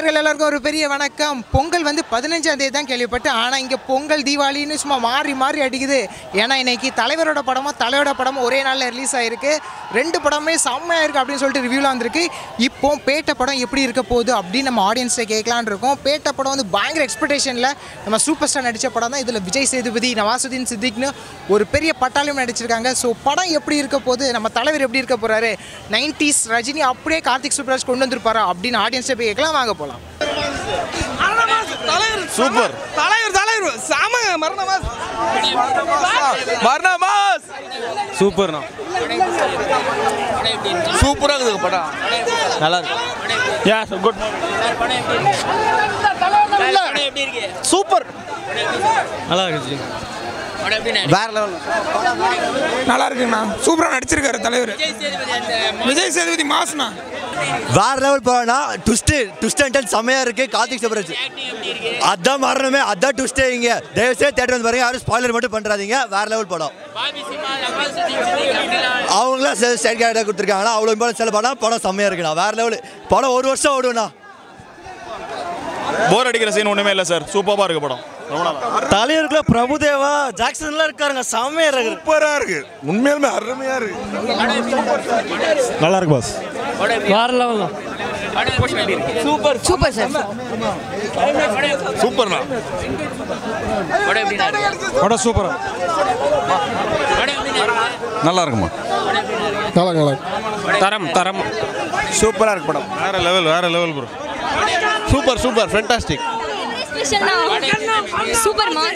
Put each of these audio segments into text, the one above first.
நேயர்கள் எல்லாருக்கும் ஒரு பெரிய வணக்கம் பொங்கல் வந்து பதினஞ்சாம் தேதி தான் கேள்விப்பட்டேன் ஆனால் இங்கே பொங்கல் தீபாவளின்னு சும்மா மாறி மாறி அடிக்குது ஏன்னா இன்னைக்கு தலைவரோட படமும் தலையோட படமும் ஒரே நாளில் ரிலீஸ் ஆயிருக்கு ரெண்டு படமே செம்மையாக இருக்குது அப்படின்னு சொல்லிட்டு ரிவ்யூவில் வந்திருக்கு இப்போ பேட்ட படம் எப்படி இருக்க போகுது அப்படின்னு நம்ம ஆடியன்ஸை கேட்கலான்னு இருக்கோம் பேட்ட படம் வந்து பயங்கர எக்ஸ்பெக்டேஷனில் நம்ம சூப்பர் ஸ்டார் நடித்த படம் தான் இதில் விஜய் சேதுபதி நவாசுதீன் சித்திக்னு ஒரு பெரிய பட்டாளியம் நடிச்சிருக்காங்க ஸோ படம் எப்படி இருக்க போகுது நம்ம தலைவர் எப்படி இருக்க போகிறாரு நைன்டிஸ் ரஜினி அப்படியே கார்த்திக் சுப்ராஜ் கொண்டு வந்திருப்பாரா அப்படின்னு ஆடியன்ஸை போய் கேட்கலாம் வாங்க போகலாம் தலைவர் சூப்பர். தலைவர் தலைவர் சாம மரண மாஸ் மரண மாஸ் சூப்பர்ண்ணா சூப்பரா இருக்குது படம் நல்லா இருக்கு யா குட் சூப்பர் நல்லா இருக்கு வேற லெவல் நல்லா இருக்குண்ணா சூப்பரா நடிச்சிருக்காரு தலைவர் விஜய் சேதுபதி மாஸ்னா வேற லெவல் போனா ட்விஸ்ட் ட்விஸ்ட் அண்ட் செம்மையா இருக்கு கார்த்திக் சுப்ராஜ் அதான் மரணமே அதான் ட்விஸ்டே இங்க தயவு செய்து தேட்டர் வந்து பாருங்க யாரும் ஸ்பாய்லர் மட்டும் பண்றாதீங்க வேற லெவல் படம் அவங்களாம் ஸ்டைல் கேரக்டர் கொடுத்துருக்காங்களா அவ்வளோ இம்பார்ட்டன் செல படம் படம் செம்மையா இருக்குண்ணா வேற லெவல் படம் ஒரு வருஷம் ஓடுண்ணா போர் அடிக்கிற சீன் ஒண்ணுமே இல்லை சார் சூப்பராக இருக்கு படம் ரொம்ப நல்லா தலைவருக்குள்ள பிரபுதேவா ஜாக்சன்லாம் இருக்காருங்க செம்மையா இருக்கு சூப்பரா இருக்கு உண்மையாலுமே அருமையா இருக்கு நல்லா இருக்கு பாஸ் வேற லெவல் சூப்பர் சூப்பர் சார் சூப்பர்ண்ணா படம் சூப்பரா நல்லா இருக்குமா தரம் தரம் சூப்பரா இருக்கு படம் வேற லெவல் வேற level bro super super fantastic super mass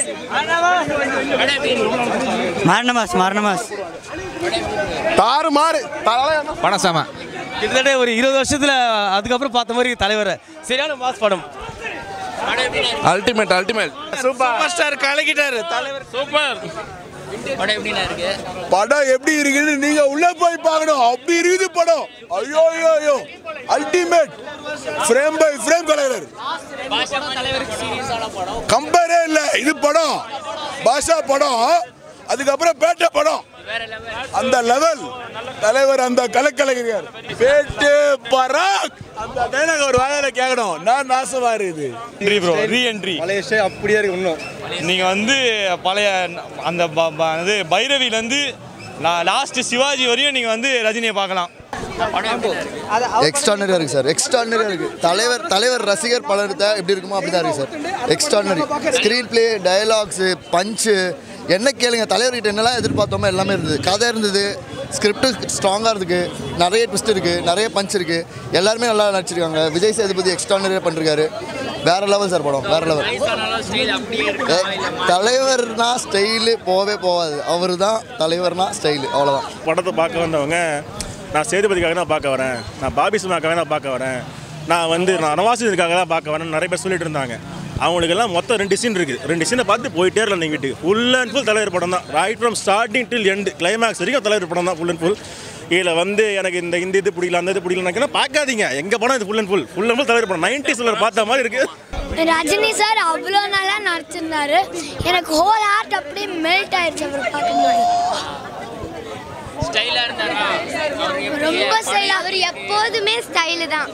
மரணமாஸ் மரணமாஸ் தாறு மாறு படம் செம கிட்டத்தட்ட ஒரு இருபது வருஷத்துல அதுக்கப்புறம் பார்த்த மாதிரி தலைவர் சரியான மாஸ் படம் அல்டிமேட் அல்டிமேட் சூப்பர் ஸ்டார் கலக்கிட்டாரு தலைவர் சூப்பர் படம் எப்படி இருக்குன்னு நீங்க உள்ள போய் பார்க்கணும் அப்படி இருக்குது படம் ஐயோ ஐயோ ஐயோ அல்டிமேட் ஃப்ரேம் பை ஃப்ரேம் கலைஞர் கம்பேரே இல்ல இது படம் பாஷா படம் அதுக்கப்புறம் பேட்டை படம் அந்த லெவல் தலைவர் அந்த கலக்கலைஞர் பேட்டு பராக் அந்த டைலாக் ஒரு வாயில கேட்கணும் நான் நாசமா இருக்குது என்ட்ரி ப்ரோ ரீ என்ட்ரி பழைய அப்படியே இருக்கு இன்னும் நீங்க வந்து பழைய அந்த ப- ப- இது பைரவிலேருந்து லாஸ்ட் சிவாஜி வரையும் நீங்க வந்து ரஜினியை பார்க்கலாம் எக்ஸ்ட்ரானரியாக இருக்குது சார் எக்ஸ்ட்ரானரியாக இருக்குது தலைவர் தலைவர் ரசிகர் பலர்த்த எப்படி இருக்குமோ அப்படி தான் இருக்குது sir extraordinary screen play dialogues punch என்ன கேளுங்க தலைவர்கிட்ட என்னெல்லாம் எதிர்பார்த்தோமோ எல்லாமே இருந்தது கதை இருந்தது ஸ்கிரிப்ட் ஸ்ட்ராங்காக இருக்கு நிறைய ட்விஸ்ட் இருக்குது நிறைய பஞ்ச் இருக்குது எல்லாருமே நல்லா நடிச்சிருக்காங்க விஜய் சேதுபதி எக்ஸ்ட்ரானரியாக பண்ணிருக்காரு வேற லெவல் சார் படம் வேற லெவல் தலைவர்னா ஸ்டைலு போவே போகாது அவர் தான் தலைவர்னா ஸ்டைலு அவ்வளோதான் படத்தை பார்க்க வந்தவங்க நான் சேதுபதிக்காக தான் பார்க்க வரேன் நான் பாபி சினிமாக்காக தான் பார்க்க வரேன் நான் வந்து நான் நவாசுக்காக தான் பார்க்க வரேன் நிறைய பேர் சொல்லிட்டு இருந்தாங்க அவங்களுக்கெல்லாம் மொத்தம் ரெண்டு சீன் இருக்குது ரெண்டு சீனை பார்த்து போயிட்டே இருந்தேன் நீங்கள் வீட்டுக்கு ஃபுல் அண்ட் ஃபுல் தலைவர் படம் தான் right from starting till end climax வரைக்கும் தலைவர் படம் தான் ஃபுல் அண்ட் ஃபுல் இதில் வந்து எனக்கு இந்த இந்த இது பிடிக்கல அந்த இது பிடிக்கல நினைக்கிறேன் பார்க்காதீங்க எங்கள் படம் இது full and full full and full தலைவர் படம் நைன்டி சிலர் பார்த்த மாதிரி இருக்குது ரஜினி சார் அவ்வளோ நல்லா நடிச்சிருந்தாரு எனக்கு ஹோல் ஹார்ட் அப்படியே மெல்ட் ஆயிடுச்சு அவர் பார்க்கும்போது ரொம்ப ஸ்டைல் அவர் எப்போதுமே ஸ்டைலு தான்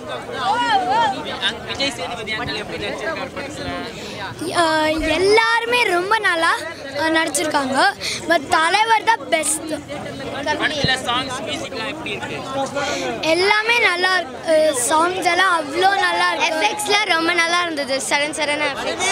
அஹ் எல்லாருமே ரொம்ப நல்லா அஹ், நடிச்சிருக்காங்க பட் தலைவர் தான் பெஸ்ட் எல்லாமே நல்லா சாங்ஸ் எல்லாம் அவ்வளோ நல்லா இருக்கு எஃபெக்ட்ஸ்லாம் ரொம்ப நல்லா இருந்தது சடன் சடன்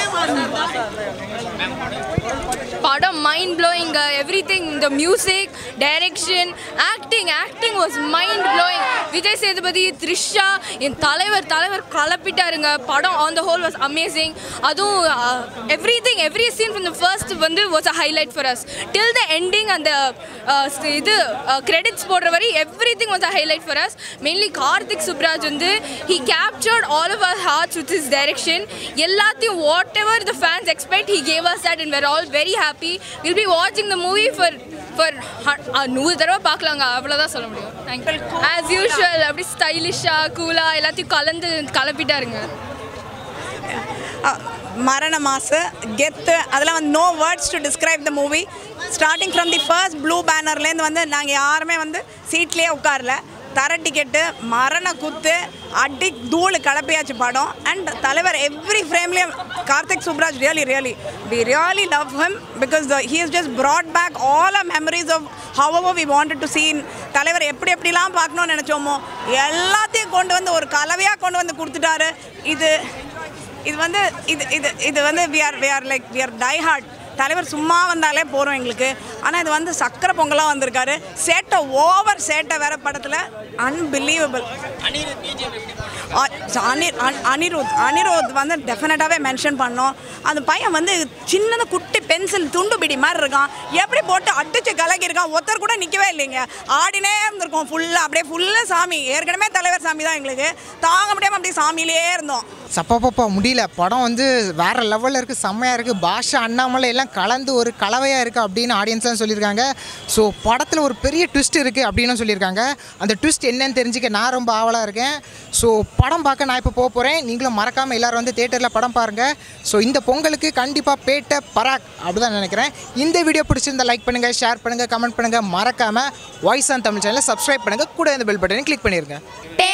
படம் மைண்ட் ப்ளோயிங் எவ்ரி திங் இந்த music direction acting acting was mind blowing Vijay Sethupathi Trisha என் தலைவர் தலைவர் கலப்பிட்டாருங்க படம் on the whole was amazing அதுவும் everything every scene from the first வந்து was a highlight for us till the ending அந்த uh, இது கிரெடிட்ஸ் போடுற வரை everything was a highlight for us mainly Karthik Subbaraj வந்து he captured all of our hearts with his direction எல்லாத்தையும் whatever the fans expect he gave us that and we're all very happy will be வாட்சிங் the movie for for நூறு தடவை பார்க்கலாங்க அவ்வளோதான் சொல்ல முடியும் thank you as usual அப்படி ஸ்டைலிஷாக கூலாக எல்லாத்தையும் கலந்து கலப்பிட்டாருங்க மரண மாசு கெத்து அதெல்லாம் வந்து no words to describe the movie starting from the first blue பேனர்லேருந்து வந்து நாங்கள் யாருமே வந்து சீட்லேயே உட்காரல தர டிக்கெட்டு மரண குத்து அடி தூள் கலப்பியாச்சு படம் அண்ட் தலைவர் எவ்ரி ஃப்ரேம்லேயும் Karthik Subbaraj really really we really love him because he is just brought back all a memories of how we wanted to seen தலைவர் எப்படி எப்படிலாம் பார்க்கணும்னு நினச்சோமோ எல்லாத்தையும் கொண்டு வந்து ஒரு கலவையாக கொண்டு வந்து கொடுத்துட்டாரு இது இது வந்து இது இது இது வந்து we are we are like we are die hard தலைவர் சும்மா வந்தாலே போகிறோம் எங்களுக்கு ஆனால் இது வந்து சக்கரை பொங்கலாக வந்திருக்காரு சேட்டை ஓவர் சேட்டை வேற படத்தில் அன்பிலீவபிள் அனிர் அன்- அனிருத் அனிருத் வந்து டெஃபினட்டாகவே மென்ஷன் பண்ணோம் அந்த பையன் வந்து சின்னதாக குட்டி பென்சில் துண்டு பிடி மாதிரி இருக்கான் எப்படி போட்டு அடிச்சு கலக்கியிருக்கான் ஒருத்தர் கூட நிற்கவே இல்லைங்க ஆடினே இருந்திருக்கோம் ஃபுல்லாக அப்படியே ஃபுல்லாக சாமி ஏற்கனவே தலைவர் சாமி தான் எங்களுக்கு தாங்க முடியாமல் அப்படியே சாமியிலே இருந்தோம் சப்பப்பப்பா முடியல படம் வந்து வேற லெவலில் இருக்குது செம்மையாக இருக்குது பாஷா அண்ணாமலை எல்லாம் கலந்து ஒரு கலவையாக இருக்குது அப்படின்னு ஆடியன்ஸ்லாம் சொல்லியிருக்காங்க ஸோ படத்தில் ஒரு பெரிய ட்விஸ்ட் இருக்குது அப்படின்னு சொல்லியிருக்காங்க அந்த ட்விஸ்ட் என்னன்னு தெரிஞ்சுக்க நான் ரொம்ப ஆவலாக இருக்கேன் ஸோ படம் பார்க்க நான் இப்போ போக போகிறேன் நீங்களும் மறக்காமல் எல்லாரும் வந்து தேட்டரில் படம் பாருங்கள் ஸோ இந்த பொங்கலுக்கு கண்டிப்பாக பேட்டை பராக் அப்படி தான் நினைக்கிறேன் இந்த வீடியோ பிடிச்சிருந்தா லைக் பண்ணுங்கள் ஷேர் பண்ணுங்கள் கமெண்ட் பண்ணுங்கள் மறக்காமல் வாய்ஸ் ஆன் தமிழ் சேனலை சப்ஸ்கிரைப் பண்ணுங்கள் கூட இந்த பெல் பட்டனை கிளிக் பண்ணிடுங்க டே